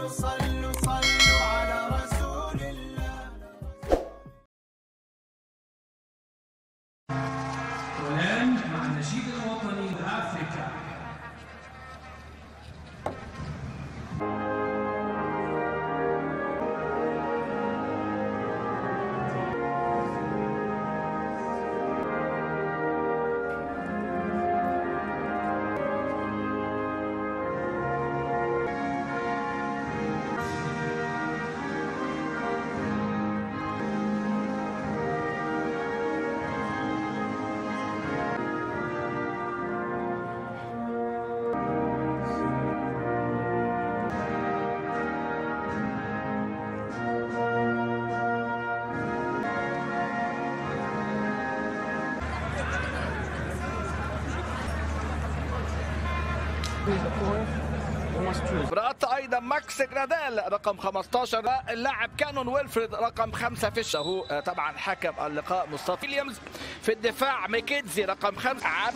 صلوا صلوا صلوا على رسول الله والآن مع النشيد الوطني لأفريقيا مباراة ايضا ماكس جراديل رقم 15 اللاعب كانون ويلفريد رقم 5 في الشهو طبعا حكم اللقاء مصطفى ويليامز في الدفاع ميكيتزي رقم 5 عام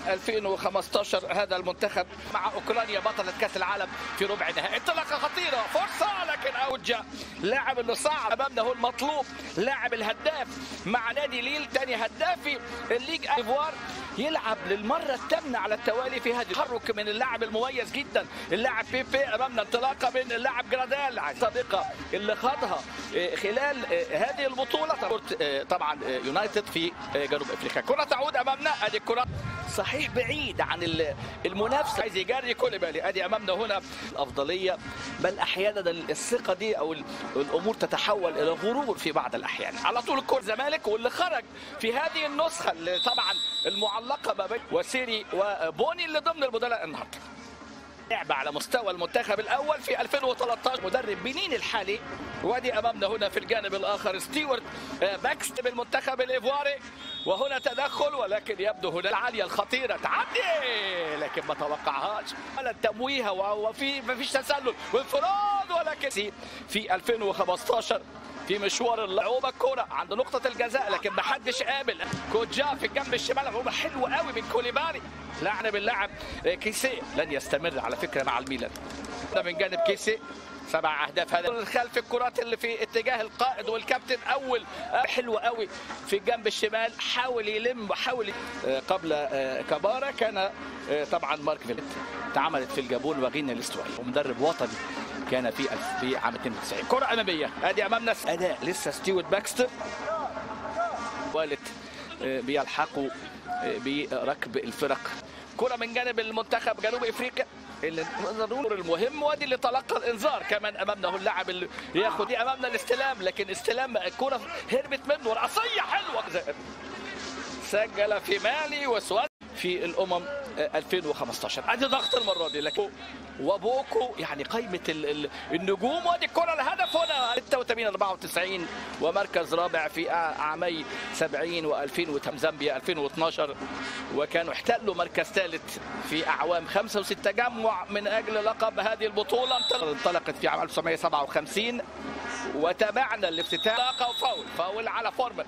2015 هذا المنتخب مع اوكرانيا بطلة كاس العالم في ربع نهائي انطلاقة خطيرة فرصة لكن اوجه لاعب اللي صعب امامنا هو المطلوب لاعب الهداف مع نادي ليل ثاني هدافي الليج ايفوار يلعب للمرة الثامنة على التوالي في هذه تحرك من اللاعب المميز جدا اللاعب بيبي امامنا انطلاقة من اللاعب جراديل السابقة اللي خاضها آه، خلال آه، هذه البطولة آه، طبعا آه، يونايتد في آه، جنوب افريقيا كرة تعود امامنا ادي الكرة صحيح بعيد عن ال- المنافسة عايز يجري كل بالي ادي امامنا هنا الافضلية بل احيانا الثقة دي او ال- الامور تتحول الى غرور في بعض الاحيان على طول الكرة زمالك واللي خرج في هذه النسخة اللي طبعا المعلقة ما بين وسيري وبوني اللي ضمن البدلاء النهارده لعبة على مستوى المنتخب الأول في 2013 مدرب بنين الحالي وادي أمامنا هنا في الجانب الآخر ستيوارت آه، باكست بالمنتخب الإيفواري وهنا تدخل ولكن يبدو هنا العالية الخطيرة تعدي لكن ما توقعهاش ولا التمويهة وفي ما فيش تسلل وانفراد ولكن في 2015 في مشوار اللعوبه الكوره عند نقطه الجزاء لكن ما حدش قابل كوجا في الجنب الشمال لعوبه حلوه قوي من كوليباري لعن باللاعب كيسي لن يستمر على فكره مع الميلان ده من جانب كيسي سبع اهداف هذا خلف الكرات اللي في اتجاه القائد والكابتن اول آه، حلو قوي في الجنب الشمال حاول يلم وحاول ي- آه، قبل آه، كبارا كان آه، طبعا مارك فيليت اتعملت في الجابون وغينا الاستوائي ومدرب وطني كان في الف- في عام 92 كره اماميه ادي امامنا اداء لسه ستيوارت باكستر والد آه، بيلحقوا آه، بركب الفرق كرة من جانب المنتخب جنوب افريقيا اللي نقدر نقول المهم وادي اللي تلقى الانذار كمان امامنا هو اللاعب اللي ياخد دي امامنا الاستلام لكن استلام الكرة هربت منه رأسية حلوة سجل في مالي وسواد في الامم آه، 2015 ادي ضغط المره دي لكن وبوكو يعني قائمه ال- ال- النجوم وادي الكره الهدف هنا 86 94 ومركز رابع في أع- عامي 70 و2000 زامبيا 2012 وكانوا احتلوا مركز ثالث في اعوام 5 و6 تجمع من اجل لقب هذه البطوله انطلقت في عام 1957 وتابعنا الافتتاح انطلاقه وفاول فاول على فورمان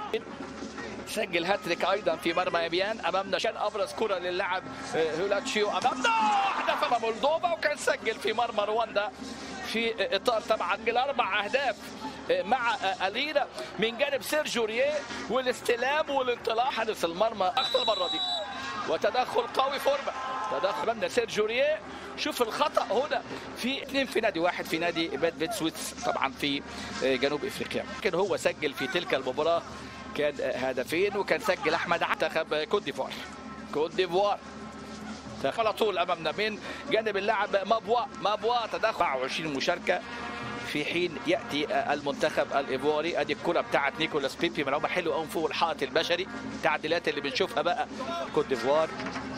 سجل هاتريك ايضا في مرمى يبيان امامنا كان ابرز كره للاعب آه، هولاتشيو امامنا هدف امام مولدوفا وكان سجل في مرمى رواندا في اطار طبعا الاربع اهداف آه، مع آه، اليرا من جانب سيرجيو ريه والاستلام والانطلاق حارس المرمى اخطر المره دي وتدخل قوي فورما تدخل امامنا سيرجيو ريه شوف الخطا هنا في اثنين في نادي واحد في نادي باد فيتسويتس طبعا في آه، جنوب افريقيا لكن هو سجل في تلك المباراه كان هدفين وكان سجل احمد عبد منتخب كوت ديفوار كوت ديفوار تدخل على طول امامنا من جانب اللاعب مابوا مابوا تدخل 24 مشاركه في حين ياتي المنتخب الايفواري ادي الكره بتاعت نيكولاس بيبي ملعوبه حلوه قوي فوق الحائط البشري التعديلات اللي بنشوفها بقى كوت ديفوار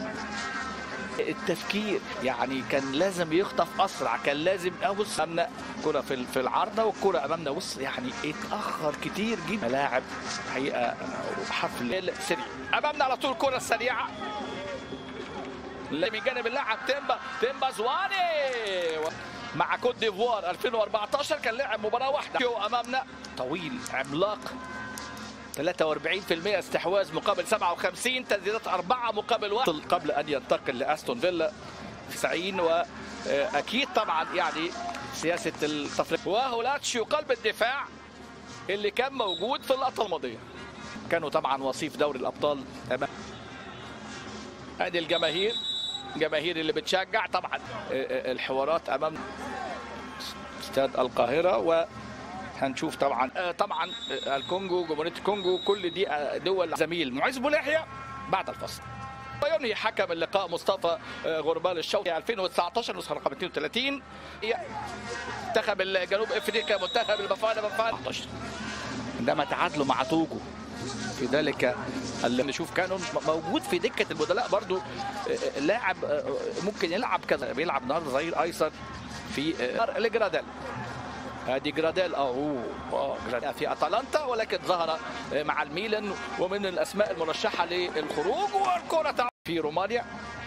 التفكير يعني كان لازم يخطف اسرع كان لازم ابص امامنا كره في في العارضه والكره امامنا بص يعني اتاخر كتير جدا ملاعب حقيقه بحرف السريع امامنا على طول الكره السريعه اللي من جانب اللاعب تيمبا تيمبا زواني مع كوت ديفوار 2014 كان لعب مباراه واحده شو امامنا طويل عملاق 43% استحواذ مقابل 57 تسديدات أربعة مقابل واحد قبل أن ينتقل لأستون فيلا في 90 وأكيد طبعا يعني سياسه التفريق وهولاتشيو قلب الدفاع اللي كان موجود في اللقطه الماضيه كانوا طبعا وصيف دوري الابطال امام ادي الجماهير الجماهير اللي بتشجع طبعا الحوارات امام استاد القاهره و هنشوف طبعا طبعا الكونغو جمهوريه الكونغو كل دي دول زميل معز بولحية بعد الفصل وينهي حكم اللقاء مصطفى غربال الشوطي 2019 نسخه رقم 32 منتخب الجنوب افريقيا منتخب البافانا بافانا 19 عندما تعادلوا مع توجو في ذلك اللي نشوف كانون موجود في دكه البدلاء برضو لاعب ممكن يلعب كذا بيلعب النهارده ظهير ايسر في لجراديل ادي جراديل اه جراديل في اتلانتا ولكن ظهر مع الميلان ومن الاسماء المرشحه للخروج والكره في رومانيا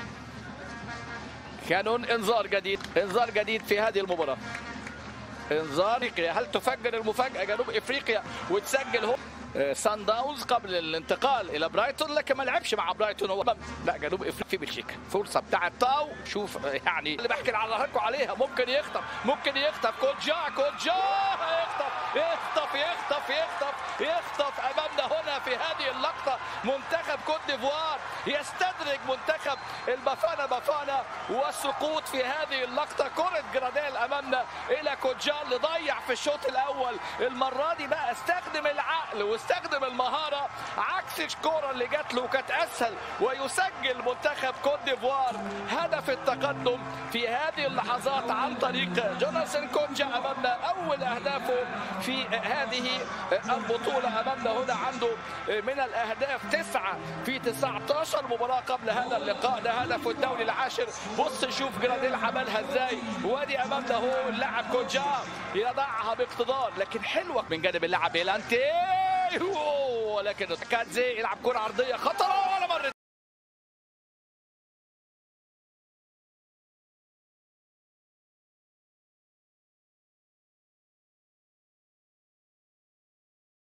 كانون انذار جديد انذار جديد في هذه المباراه انذار هل تفجر المفاجاه جنوب افريقيا وتسجل هو سان داونز قبل الانتقال الى برايتون لكن ما لعبش مع برايتون هو لا جنوب افريقيا في بلجيكا فرصه بتاعت تاو شوف يعني اللي بحكي على لكم عليها ممكن يخطف ممكن يخطف كوجا كوجا يخطف يخطف يخطف يخطف يخطف امامنا هنا في هذه اللقطه منتخب كوت ديفوار يستدرج منتخب البافانا بافانا والسقوط في هذه اللقطه كره جراديل امامنا الى كوجا اللي ضيع في الشوط الاول المره دي بقى استخدم العقل واستخدم المهاره عكس الكره اللي جات له كانت اسهل ويسجل منتخب كوت ديفوار هدف التقدم في هذه اللحظات عن طريق جوناثان كونجا امامنا اول اهدافه في هذه البطوله امامنا هنا عنده من الاهداف تسعه في 19 مباراه قبل هذا اللقاء ده هدف الدوري العاشر بص شوف جراديل عملها ازاي وادي امامنا هو اللاعب كونجا يضعها باقتدار لكن حلوه من جانب اللاعب بيلانتي ولكن كانزي يلعب كره عرضيه خطره